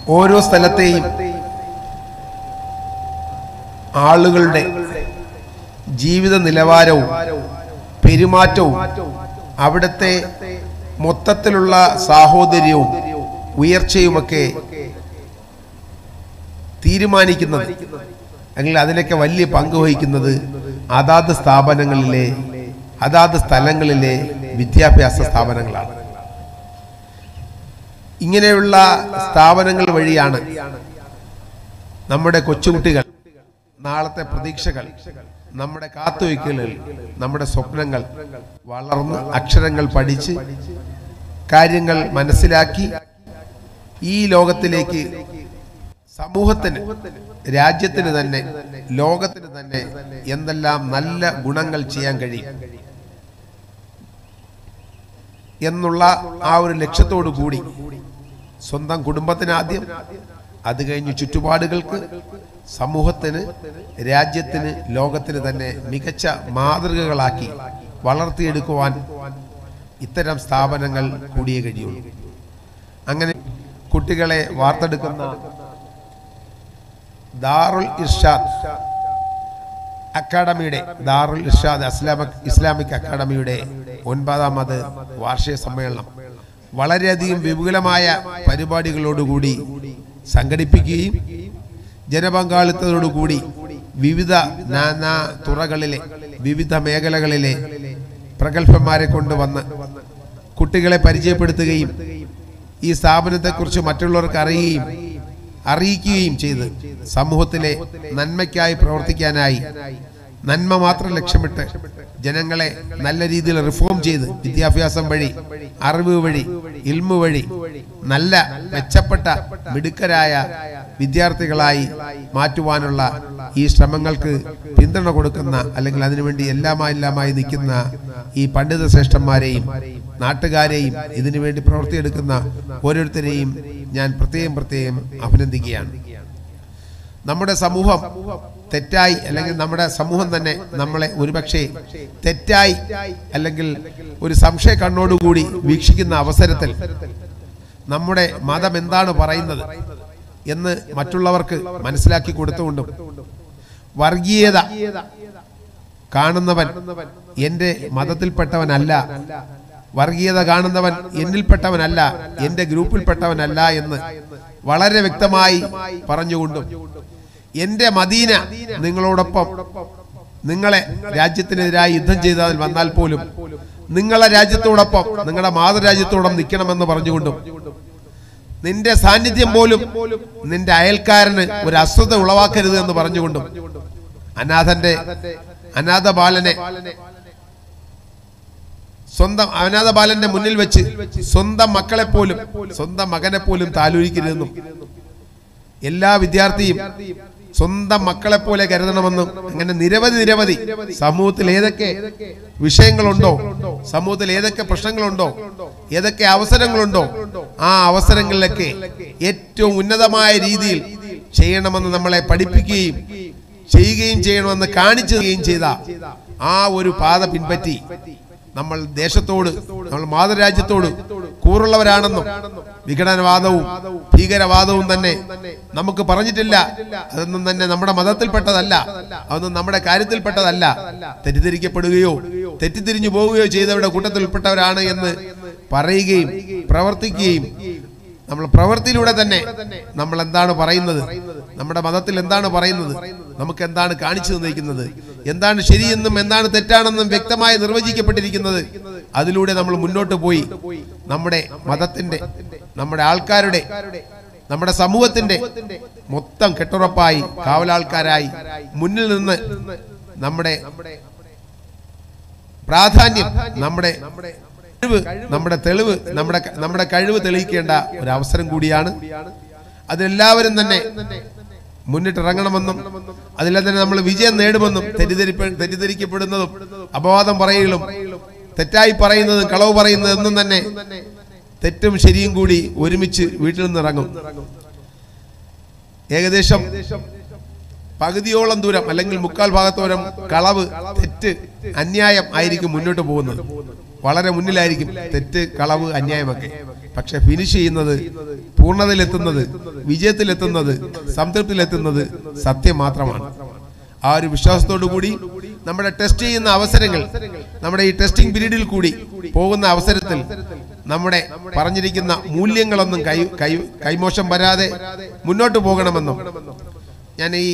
ഓരോ സ്ഥലത്തെയും ആളുകളുടെ ജീവിത നിലവാരവും പെരുമാറ്റവും അവിടുത്തെ മൊത്തത്തിലുള്ള സാഹോദര്യവും ഉയർച്ചയുമൊക്കെ തീരുമാനിക്കുന്നത് അല്ലെങ്കിൽ അതിനൊക്കെ വലിയ പങ്ക് വഹിക്കുന്നത് അതാത് സ്ഥാപനങ്ങളിലെ അതാത് സ്ഥലങ്ങളിലെ വിദ്യാഭ്യാസ സ്ഥാപനങ്ങളാണ് ഇങ്ങനെയുള്ള സ്ഥാപനങ്ങൾ വഴിയാണ് നമ്മുടെ കൊച്ചുകുട്ടികൾ നാളത്തെ പ്രതീക്ഷകൾ നമ്മുടെ കാത്തുവയ്ക്കലുകൾ നമ്മുടെ സ്വപ്നങ്ങൾ വളർന്ന് അക്ഷരങ്ങൾ പഠിച്ച് കാര്യങ്ങൾ മനസ്സിലാക്കി ഈ ലോകത്തിലേക്ക് സമൂഹത്തിന് രാജ്യത്തിന് തന്നെ ലോകത്തിന് തന്നെ എന്തെല്ലാം നല്ല ഗുണങ്ങൾ ചെയ്യാൻ കഴിയും എന്നുള്ള ആ ഒരു ലക്ഷ്യത്തോടു കൂടി സ്വന്തം കുടുംബത്തിന് ആദ്യം അത് കഴിഞ്ഞ് ചുറ്റുപാടുകൾക്ക് സമൂഹത്തിന് രാജ്യത്തിന് ലോകത്തിന് തന്നെ മികച്ച മാതൃകകളാക്കി വളർത്തിയെടുക്കുവാൻ ഇത്തരം സ്ഥാപനങ്ങൾ കൂടിയേ കഴിയുള്ളൂ അങ്ങനെ കുട്ടികളെ വാർത്തെടുക്കുന്ന ദാറുൽ ഇർഷാദ് അക്കാഡമിയുടെ ദാറുൽ ഇർഷാദ് ഇസ്ലാമിക് ഇസ്ലാമിക് അക്കാഡമിയുടെ ഒൻപതാമത് വാർഷിക സമ്മേളനം വളരെയധികം വിപുലമായ പരിപാടികളോടുകൂടി സംഘടിപ്പിക്കുകയും ജനപങ്കാളിത്തത്തോടുകൂടി വിവിധ നാനാ തുറകളിലെ വിവിധ മേഖലകളിലെ പ്രഗത്ഭന്മാരെ കൊണ്ടുവന്ന് കുട്ടികളെ പരിചയപ്പെടുത്തുകയും ഈ സ്ഥാപനത്തെക്കുറിച്ച് മറ്റുള്ളവർക്ക് അറിയുകയും അറിയിക്കുകയും ചെയ്ത് സമൂഹത്തിലെ നന്മയ്ക്കായി പ്രവർത്തിക്കാനായി നന്മ മാത്രം ലക്ഷ്യമിട്ട് ജനങ്ങളെ നല്ല രീതിയിൽ റിഫോം ചെയ്ത് വിദ്യാഭ്യാസം വഴി അറിവ് വഴി ഇൽമു വഴി നല്ല മെച്ചപ്പെട്ട മിടുക്കരായ വിദ്യാർത്ഥികളായി മാറ്റുവാനുള്ള ഈ ശ്രമങ്ങൾക്ക് പിന്തുണ കൊടുക്കുന്ന അല്ലെങ്കിൽ അതിനുവേണ്ടി എല്ലാമായി എല്ലാമായി നിൽക്കുന്ന ഈ പണ്ഡിത ശ്രേഷ്ഠന്മാരെയും നാട്ടുകാരെയും ഇതിനുവേണ്ടി പ്രവർത്തിയെടുക്കുന്ന ഓരോരുത്തരെയും ഞാൻ പ്രത്യേകം പ്രത്യേകം അഭിനന്ദിക്കുകയാണ് നമ്മുടെ സമൂഹം തെറ്റായി അല്ലെങ്കിൽ നമ്മുടെ സമൂഹം തന്നെ നമ്മളെ ഒരുപക്ഷെ തെറ്റായി അല്ലെങ്കിൽ ഒരു സംശയ കണ്ണോടുകൂടി വീക്ഷിക്കുന്ന അവസരത്തിൽ നമ്മുടെ മതം എന്താണ് പറയുന്നത് എന്ന് മറ്റുള്ളവർക്ക് മനസ്സിലാക്കി കൊടുത്തുകൊണ്ടും വർഗീയത കാണുന്നവൻ എൻ്റെ മതത്തിൽപ്പെട്ടവനല്ല വർഗീയത കാണുന്നവൻ എന്നിൽപ്പെട്ടവനല്ല എൻ്റെ ഗ്രൂപ്പിൽപ്പെട്ടവനല്ല എന്ന് വളരെ വ്യക്തമായി പറഞ്ഞുകൊണ്ടും എൻ്റെ മദീന നിങ്ങളോടൊപ്പം നിങ്ങളെ രാജ്യത്തിനെതിരായി യുദ്ധം ചെയ്താൽ വന്നാൽ പോലും നിങ്ങളെ രാജ്യത്തോടൊപ്പം നിങ്ങളുടെ മാതൃരാജ്യത്തോടൊപ്പം നിൽക്കണമെന്ന് പറഞ്ഞുകൊണ്ടും നിന്റെ സാന്നിധ്യം പോലും നിന്റെ അയൽക്കാരന് ഒരു അസ്വത ഉളവാക്കരുത് എന്ന് പറഞ്ഞുകൊണ്ടും അനാഥന്റെ അനാഥ ബാലനെ സ്വന്തം അനാഥ ബാലന്റെ മുന്നിൽ വെച്ച് സ്വന്തം മക്കളെ പോലും സ്വന്തം മകനെ പോലും താലൂരിക്കരുതെന്നും എല്ലാ വിദ്യാർത്ഥിയും സ്വന്തം മക്കളെ പോലെ കരുതണമെന്നും അങ്ങനെ നിരവധി നിരവധി സമൂഹത്തിൽ ഏതൊക്കെ വിഷയങ്ങളുണ്ടോ സമൂഹത്തിൽ ഏതൊക്കെ പ്രശ്നങ്ങളുണ്ടോ ഏതൊക്കെ അവസരങ്ങളുണ്ടോ ആ അവസരങ്ങളിലൊക്കെ ഏറ്റവും ഉന്നതമായ രീതിയിൽ ചെയ്യണമെന്ന് നമ്മളെ പഠിപ്പിക്കുകയും ചെയ്യുകയും ചെയ്യണമെന്ന് കാണിച്ചു തരികയും ചെയ്ത ആ ഒരു പാത പിൻപറ്റി നമ്മൾ ദേശത്തോട് നമ്മൾ മാതൃരാജ്യത്തോട് കൂറുള്ളവരാണെന്നും വിഘടനവാദവും ഭീകരവാദവും തന്നെ നമുക്ക് പറഞ്ഞിട്ടില്ല അതൊന്നും തന്നെ നമ്മുടെ മതത്തിൽപ്പെട്ടതല്ല അതൊന്നും നമ്മുടെ കാര്യത്തിൽപ്പെട്ടതല്ല തെറ്റിദ്ധരിക്കപ്പെടുകയോ തെറ്റിദ്ധരിഞ്ഞു പോവുകയോ ചെയ്തവരുടെ കൂട്ടത്തിൽപ്പെട്ടവരാണ് എന്ന് പറയുകയും പ്രവർത്തിക്കുകയും നമ്മൾ പ്രവൃത്തിയിലൂടെ തന്നെ നമ്മൾ എന്താണ് പറയുന്നത് നമ്മുടെ മതത്തിൽ എന്താണ് പറയുന്നത് നമുക്ക് എന്താണ് കാണിച്ചു തന്നിരിക്കുന്നത് എന്താണ് ശരിയെന്നും എന്താണ് തെറ്റാണെന്നും വ്യക്തമായി നിർവചിക്കപ്പെട്ടിരിക്കുന്നത് അതിലൂടെ നമ്മൾ മുന്നോട്ട് പോയി നമ്മുടെ മതത്തിന്റെ നമ്മുടെ ആൾക്കാരുടെ നമ്മുടെ സമൂഹത്തിന്റെ മൊത്തം കെട്ടുറപ്പായി കാവലാൾക്കാരായി മുന്നിൽ നിന്ന് നമ്മുടെ പ്രാധാന്യം നമ്മുടെ കഴിവ് നമ്മുടെ തെളിവ് നമ്മുടെ നമ്മുടെ കഴിവ് തെളിയിക്കേണ്ട ഒരു അവസരം കൂടിയാണ് അതിലെല്ലാവരും തന്നെ മുന്നിട്ടിറങ്ങണമെന്നും അതിലെ തന്നെ നമ്മൾ വിജയം നേടുമെന്നും തെറ്റിദ്ധരിപ്പ തെറ്റിദ്ധരിക്കപ്പെടുന്നതും അപവാദം പറയുകളും തെറ്റായി പറയുന്നതും കളവ് പറയുന്നതും എന്നും തന്നെ തെറ്റും ശരിയും കൂടി ഒരുമിച്ച് വീട്ടിൽ നിന്ന് ഇറങ്ങും ഏകദേശം പകുതിയോളം ദൂരം അല്ലെങ്കിൽ മുക്കാൽ ഭാഗത്തോരം കളവ് തെറ്റ് അന്യായം ആയിരിക്കും മുന്നോട്ട് പോകുന്നത് വളരെ മുന്നിലായിരിക്കും തെറ്റ് കളവ് അന്യായമൊക്കെ പക്ഷെ ഫിനിഷ് ചെയ്യുന്നത് പൂർണ്ണതയിലെത്തുന്നത് വിജയത്തിലെത്തുന്നത് സംതൃപ്തിയിലെത്തുന്നത് സത്യം മാത്രമാണ് ആ ഒരു വിശ്വാസത്തോടു കൂടി നമ്മുടെ ടെസ്റ്റ് ചെയ്യുന്ന അവസരങ്ങൾ നമ്മുടെ ഈ ടെസ്റ്റിംഗ് പീരീഡിൽ കൂടി പോകുന്ന അവസരത്തിൽ നമ്മുടെ പറഞ്ഞിരിക്കുന്ന മൂല്യങ്ങളൊന്നും കൈ കൈ കൈമോശം വരാതെ മുന്നോട്ട് പോകണമെന്നും ഞാൻ ഈ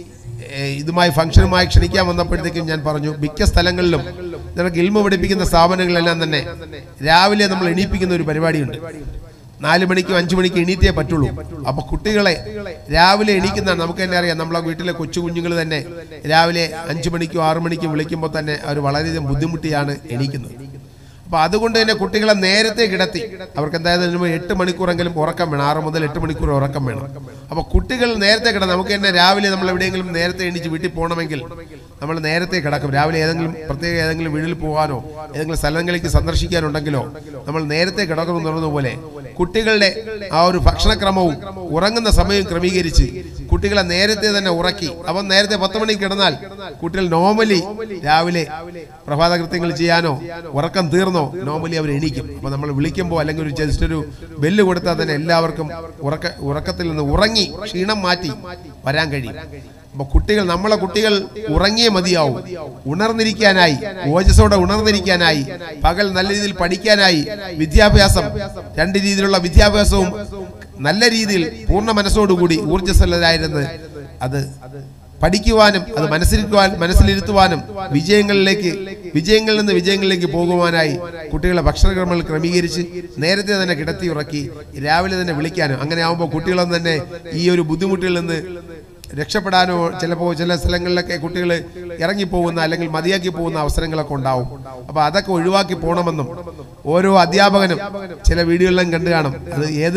ഏ, ഇതുമായി ഫംഗ്ഷനുമായി ക്ഷണിക്കാൻ വന്നപ്പോഴത്തേക്കും ഞാൻ പറഞ്ഞു മിക്ക സ്ഥലങ്ങളിലും നിനക്ക് ഇൽമ പഠിപ്പിക്കുന്ന സ്ഥാപനങ്ങളിലെല്ലാം തന്നെ രാവിലെ നമ്മൾ എണീപ്പിക്കുന്ന ഒരു പരിപാടിയുണ്ട് നാല് മണിക്കും അഞ്ചു മണിക്കും എണീറ്റേ പറ്റുള്ളൂ അപ്പൊ കുട്ടികളെ രാവിലെ എണീക്കുന്നതാണ് നമുക്ക് തന്നെ അറിയാം നമ്മളെ വീട്ടിലെ കൊച്ചു കുഞ്ഞുങ്ങൾ തന്നെ രാവിലെ അഞ്ചു മണിക്കും ആറു മണിക്കും വിളിക്കുമ്പോൾ തന്നെ അവർ വളരെയധികം ബുദ്ധിമുട്ടിയാണ് എണീക്കുന്നത് അപ്പൊ അതുകൊണ്ട് തന്നെ കുട്ടികളെ നേരത്തെ കിടത്തി അവർക്ക് എന്തായാലും ഇതിന് മുമ്പ് എട്ട് മണിക്കൂറെങ്കിലും ഉറക്കം വേണം ആറ് മുതൽ എട്ട് മണിക്കൂർ ഉറക്കം വേണം അപ്പൊ കുട്ടികൾ നേരത്തെ കിടന്ന് നമുക്ക് തന്നെ രാവിലെ നമ്മൾ എവിടെയെങ്കിലും നേരത്തെ എണീച്ച് വീട്ടിൽ പോകണമെങ്കിൽ നമ്മൾ നേരത്തെ കിടക്കും രാവിലെ ഏതെങ്കിലും പ്രത്യേക ഏതെങ്കിലും വീട്ടിൽ പോകാനോ ഏതെങ്കിലും സ്ഥലങ്ങളിലേക്ക് സന്ദർശിക്കാനുണ്ടെങ്കിലോ നമ്മൾ നേരത്തെ കിടക്കണമെന്ന് പറഞ്ഞതുപോലെ കുട്ടികളുടെ ആ ഒരു ഭക്ഷണക്രമവും ഉറങ്ങുന്ന സമയവും ക്രമീകരിച്ച് കുട്ടികളെ നേരത്തെ തന്നെ ഉറക്കി അവൻ നേരത്തെ പത്ത് മണിക്ക് കിടന്നാൽ കുട്ടികൾ നോർമലി രാവിലെ പ്രഭാത കൃത്യങ്ങൾ ചെയ്യാനോ ഉറക്കം തീർന്നോ നോർമലി അവർ എണീക്കും അപ്പൊ നമ്മൾ വിളിക്കുമ്പോൾ അല്ലെങ്കിൽ ഒരു ജസ്റ്റ് ഒരു ബെല്ല് കൊടുത്താൽ തന്നെ എല്ലാവർക്കും ഉറക്ക ഉറക്കത്തിൽ നിന്ന് ഉറങ്ങി ക്ഷീണം മാറ്റി വരാൻ കഴിയും അപ്പൊ കുട്ടികൾ നമ്മളെ കുട്ടികൾ ഉറങ്ങിയേ മതിയാവും ഉണർന്നിരിക്കാനായി ഓജസ്സോടെ ഉണർന്നിരിക്കാനായി പകൽ നല്ല രീതിയിൽ പഠിക്കാനായി വിദ്യാഭ്യാസം രണ്ട് രീതിയിലുള്ള വിദ്യാഭ്യാസവും നല്ല രീതിയിൽ പൂർണ്ണ മനസ്സോടുകൂടി ഊർജ്ജസ്വലരായിരുന്ന് അത് പഠിക്കുവാനും അത് മനസ്സിലിരിക്കുവാൻ മനസ്സിലിരുത്തുവാനും വിജയങ്ങളിലേക്ക് വിജയങ്ങളിൽ നിന്ന് വിജയങ്ങളിലേക്ക് പോകുവാനായി കുട്ടികളെ ഭക്ഷണക്രമങ്ങൾ ക്രമീകരിച്ച് നേരത്തെ തന്നെ കിടത്തി ഉറക്കി രാവിലെ തന്നെ വിളിക്കാനും അങ്ങനെ ആകുമ്പോൾ കുട്ടികളൊന്നും തന്നെ ഈ ഒരു ബുദ്ധിമുട്ടുകളിൽ നിന്ന് രക്ഷപ്പെടാനോ ചിലപ്പോൾ ചില സ്ഥലങ്ങളിലൊക്കെ കുട്ടികൾ ഇറങ്ങിപ്പോകുന്ന അല്ലെങ്കിൽ മതിയാക്കി പോകുന്ന അവസരങ്ങളൊക്കെ ഉണ്ടാവും അപ്പൊ അതൊക്കെ ഒഴിവാക്കി പോകണമെന്നും ഓരോ അധ്യാപകനും ചില വീഡിയോകളിലും കണ്ടു കാണും അത് ഏത്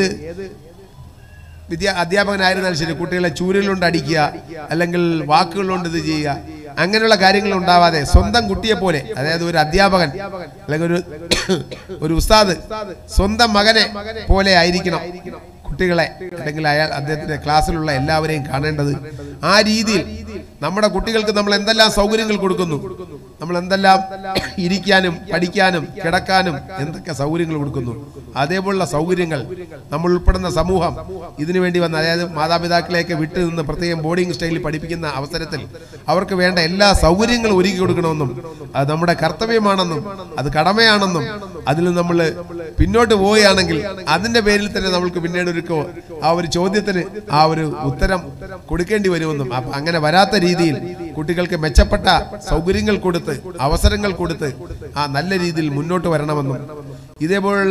വിദ്യാ അധ്യാപകനായിരുന്നാലും ശരി കുട്ടികളെ ചൂരലുകൊണ്ട് അടിക്കുക അല്ലെങ്കിൽ വാക്കുകളുകൊണ്ട് ഇത് ചെയ്യുക അങ്ങനെയുള്ള കാര്യങ്ങൾ ഉണ്ടാവാതെ സ്വന്തം കുട്ടിയെ പോലെ അതായത് ഒരു അധ്യാപകൻ അല്ലെങ്കിൽ ഒരു ഒരു ഉസ്താദ് സ്വന്തം മകനെ പോലെ ആയിരിക്കണം കുട്ടികളെ അല്ലെങ്കിൽ അയാൾ അദ്ദേഹത്തിന്റെ ക്ലാസ്സിലുള്ള എല്ലാവരെയും കാണേണ്ടത് ആ രീതിയിൽ നമ്മുടെ കുട്ടികൾക്ക് നമ്മൾ എന്തെല്ലാം സൗകര്യങ്ങൾ കൊടുക്കുന്നു നമ്മൾ എന്തെല്ലാം ഇരിക്കാനും പഠിക്കാനും കിടക്കാനും എന്തൊക്കെ സൗകര്യങ്ങൾ കൊടുക്കുന്നു അതേപോലുള്ള സൗകര്യങ്ങൾ നമ്മൾ ഉൾപ്പെടുന്ന സമൂഹം ഇതിനു വേണ്ടി വന്ന അതായത് മാതാപിതാക്കളെയൊക്കെ വിട്ടു നിന്ന് പ്രത്യേകം ബോർഡിംഗ് സ്റ്റൈലിൽ പഠിപ്പിക്കുന്ന അവസരത്തിൽ അവർക്ക് വേണ്ട എല്ലാ സൗകര്യങ്ങളും ഒരുക്കി കൊടുക്കണമെന്നും അത് നമ്മുടെ കർത്തവ്യമാണെന്നും അത് കടമയാണെന്നും അതിൽ നമ്മൾ പിന്നോട്ട് പോവുകയാണെങ്കിൽ അതിന്റെ പേരിൽ തന്നെ നമ്മൾക്ക് പിന്നീട് ഒരു കോ- ആ ഒരു ചോദ്യത്തിന് ആ ഒരു ഉത്തരം കൊടുക്കേണ്ടി വരുമെന്നും അപ്പൊ അങ്ങനെ വരാത്ത രീതിയിൽ കുട്ടികൾക്ക് മെച്ചപ്പെട്ട സൗകര്യങ്ങൾ കൊടുത്ത് അവസരങ്ങൾ കൊടുത്ത് ആ നല്ല രീതിയിൽ മുന്നോട്ട് വരണമെന്നും ഇതേപോലുള്ള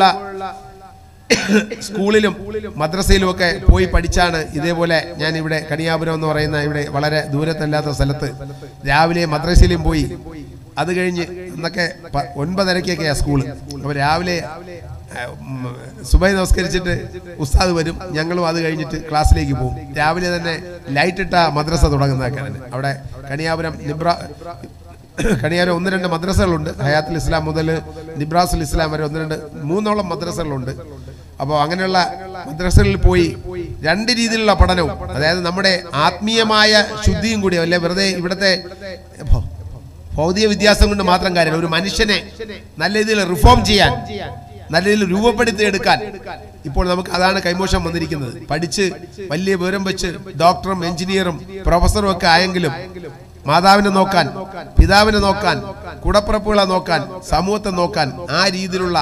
സ്കൂളിലും മദ്രസയിലും ഒക്കെ പോയി പഠിച്ചാണ് ഇതേപോലെ ഞാൻ ഇവിടെ കണിയാപുരം എന്ന് പറയുന്ന ഇവിടെ വളരെ ദൂരത്തല്ലാത്ത സ്ഥലത്ത് രാവിലെ മദ്രസയിലും പോയി അത് കഴിഞ്ഞ് അന്നൊക്കെ പ- ഒൻപതരക്കൊക്കെയാ സ്കൂള് അപ്പൊ രാവിലെ ആ, ഉം, സുബൈ നമസ്കരിച്ചിട്ട് ഉസ്താദ് വരും ഞങ്ങളും അത് കഴിഞ്ഞിട്ട് ക്ലാസ്സിലേക്ക് പോകും രാവിലെ തന്നെ ലൈറ്റ് ഇട്ട മദ്രസ തുടങ്ങുന്നതൊക്കെയാണ് അവിടെ കണിയാപുരം നിബ്ര കണിയാപുരം ഒന്ന് രണ്ട് മദ്രസകളുണ്ട് ഹയാത്തുൽ ഇസ്ലാം മുതൽ നിബ്രാസുൽ ഇസ്ലാം വരെ ഒന്ന് രണ്ട് മൂന്നോളം മദ്രസകളുണ്ട് അപ്പോൾ അങ്ങനെയുള്ള മദ്രസകളിൽ പോയി രണ്ട് രീതിയിലുള്ള പഠനവും അതായത് നമ്മുടെ ആത്മീയമായ ശുദ്ധിയും കൂടി അല്ലെ വെറുതെ ഇവിടുത്തെ ഭ- ഭൗതിക വിദ്യാസം കൊണ്ട് മാത്രം കാര്യമില്ല ഒരു മനുഷ്യനെ നല്ല രീതിയിൽ റിഫോം ചെയ്യാൻ നല്ല രീതിയിൽ രൂപപ്പെടുത്തി എടുക്കാൻ ഇപ്പോൾ നമുക്ക് അതാണ് കൈമോശം വന്നിരിക്കുന്നത് പഠിച്ച് വലിയ വിവരം വെച്ച് ഡോക്ടറും എഞ്ചിനീയറും പ്രൊഫസറും ഒക്കെ ആയെങ്കിലും മാതാവിനെ നോക്കാൻ പിതാവിനെ നോക്കാൻ കുടപ്പിറപ്പുകളെ നോക്കാൻ സമൂഹത്തെ നോക്കാൻ ആ രീതിയിലുള്ള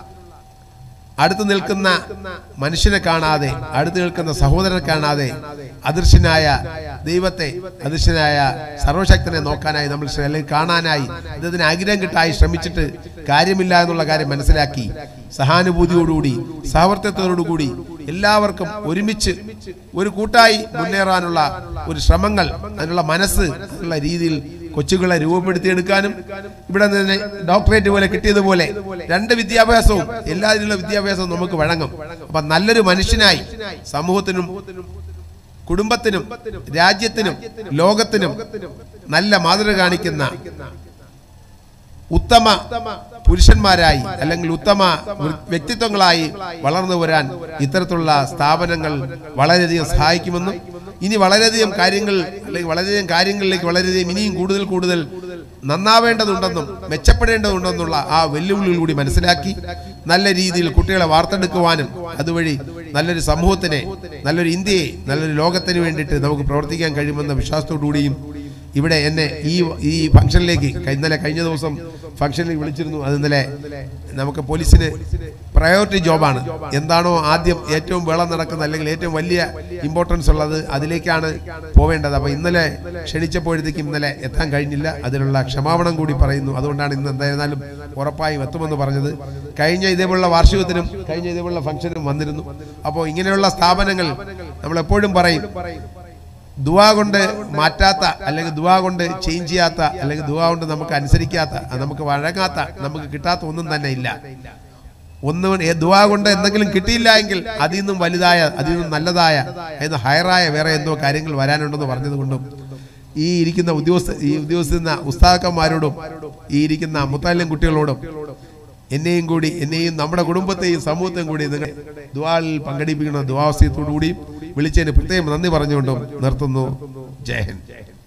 അടുത്ത് നിൽക്കുന്ന മനുഷ്യനെ കാണാതെ അടുത്ത് നിൽക്കുന്ന സഹോദരനെ കാണാതെ അദൃശ്യനായ ദൈവത്തെ അദൃശ്യനായ സർവശക്തനെ നോക്കാനായി നമ്മൾ ശ്ര- അല്ലെങ്കിൽ കാണാനായി ഇതിന് ആഗ്രഹം കിട്ടായി ശ്രമിച്ചിട്ട് കാര്യമില്ല എന്നുള്ള കാര്യം മനസ്സിലാക്കി സഹാനുഭൂതിയോടുകൂടി സഹവർത്തിത്വത്തോടുകൂടി എല്ലാവർക്കും ഒരുമിച്ച് ഒരു കൂട്ടായി മുന്നേറാനുള്ള ഒരു ശ്രമങ്ങൾ അതിനുള്ള മനസ്സ് അതിനുള്ള രീതിയിൽ കൊച്ചുകളെ രൂപപ്പെടുത്തിയെടുക്കാനും ഇവിടെ നിന്ന് ഡോക്ടറേറ്റ് പോലെ കിട്ടിയതുപോലെ രണ്ട് വിദ്യാഭ്യാസവും എല്ലാ രീതിയിലുള്ള വിദ്യാഭ്യാസവും നമുക്ക് വഴങ്ങും അപ്പൊ നല്ലൊരു മനുഷ്യനായി സമൂഹത്തിനും കുടുംബത്തിനും രാജ്യത്തിനും ലോകത്തിനും നല്ല മാതൃക കാണിക്കുന്ന ഉത്തമ പുരുഷന്മാരായി അല്ലെങ്കിൽ ഉത്തമ വൃ- വ്യക്തിത്വങ്ങളായി വളർന്നു വരാൻ ഇത്തരത്തിലുള്ള സ്ഥാപനങ്ങൾ വളരെയധികം സഹായിക്കുമെന്നും ഇനി വളരെയധികം കാര്യങ്ങൾ അല്ലെങ്കിൽ വളരെയധികം കാര്യങ്ങളിലേക്ക് വളരെയധികം ഇനിയും കൂടുതൽ കൂടുതൽ നന്നാവേണ്ടതുണ്ടെന്നും മെച്ചപ്പെടേണ്ടതുണ്ടെന്നുള്ള ആ വെല്ലുവിളികൾ കൂടി മനസ്സിലാക്കി നല്ല രീതിയിൽ കുട്ടികളെ വാർത്തെടുക്കുവാനും അതുവഴി നല്ലൊരു സമൂഹത്തിനെ നല്ലൊരു ഇന്ത്യയെ നല്ലൊരു ലോകത്തിന് വേണ്ടിയിട്ട് നമുക്ക് പ്രവർത്തിക്കാൻ കഴിയുമെന്ന വിശ്വാസത്തോടുകൂടിയും ഇവിടെ എന്നെ ഈ ഈ ഫംഗ്ഷനിലേക്ക് ക- ഇന്നലെ കഴിഞ്ഞ ദിവസം ഫംഗ്ഷനിൽ വിളിച്ചിരുന്നു അത് ഇന്നലെ നമുക്ക് പോലീസിന് പ്രയോറിറ്റി ജോബാണ് എന്താണോ ആദ്യം ഏറ്റവും വേളം നടക്കുന്ന അല്ലെങ്കിൽ ഏറ്റവും വലിയ ഇമ്പോർട്ടൻസ് ഉള്ളത് അതിലേക്കാണ് പോവേണ്ടത് അപ്പോൾ ഇന്നലെ ക്ഷണിച്ചപ്പോഴത്തേക്കും ഇന്നലെ എത്താൻ കഴിഞ്ഞില്ല അതിനുള്ള ക്ഷമാപണം കൂടി പറയുന്നു അതുകൊണ്ടാണ് ഇന്ന് എന്തായിരുന്നാലും ഉറപ്പായും എത്തുമെന്ന് പറഞ്ഞത് കഴിഞ്ഞ ഇതേപോലുള്ള വാർഷികത്തിനും കഴിഞ്ഞ ഇതേപോലുള്ള ഫംഗ്ഷനും വന്നിരുന്നു അപ്പോൾ ഇങ്ങനെയുള്ള സ്ഥാപനങ്ങൾ നമ്മൾ എപ്പോഴും പറയും ദുവാ കൊണ്ട് മാറ്റാത്ത അല്ലെങ്കിൽ ദുവാ കൊണ്ട് ചേഞ്ച് ചെയ്യാത്ത അല്ലെങ്കിൽ ദുവാ കൊണ്ട് നമുക്ക് അനുസരിക്കാത്ത അത് നമുക്ക് വഴങ്ങാത്ത നമുക്ക് കിട്ടാത്ത ഒന്നും തന്നെ ഇല്ല ഒന്ന് ദുവാ കൊണ്ട് എന്തെങ്കിലും കിട്ടിയില്ല എങ്കിൽ അതിൽ നിന്നും വലുതായ അതിൽ നിന്നും നല്ലതായ എന്ന് ഹയറായ വേറെ എന്തോ കാര്യങ്ങൾ വരാനുണ്ടെന്ന് പറഞ്ഞതുകൊണ്ടും ഈ ഇരിക്കുന്ന ഉദ്യോഗസ്ഥ ഈ ഉദ്യോഗസ്ഥ ഉസ്താക്കന്മാരോടും ഈ ഇരിക്കുന്ന മുത്താലിം കുട്ടികളോടും എന്നെയും കൂടി എന്നെയും നമ്മുടെ കുടുംബത്തെയും സമൂഹത്തെയും കൂടി നിങ്ങൾ ദുവാളിൽ പങ്കെടുപ്പിക്കുന്ന ദുവാവസ്ഥയത്തോടു കൂടി വിളിച്ചതിന് പ്രത്യേകം നന്ദി പറഞ്ഞുകൊണ്ടും നിർത്തുന്നു ജയൻ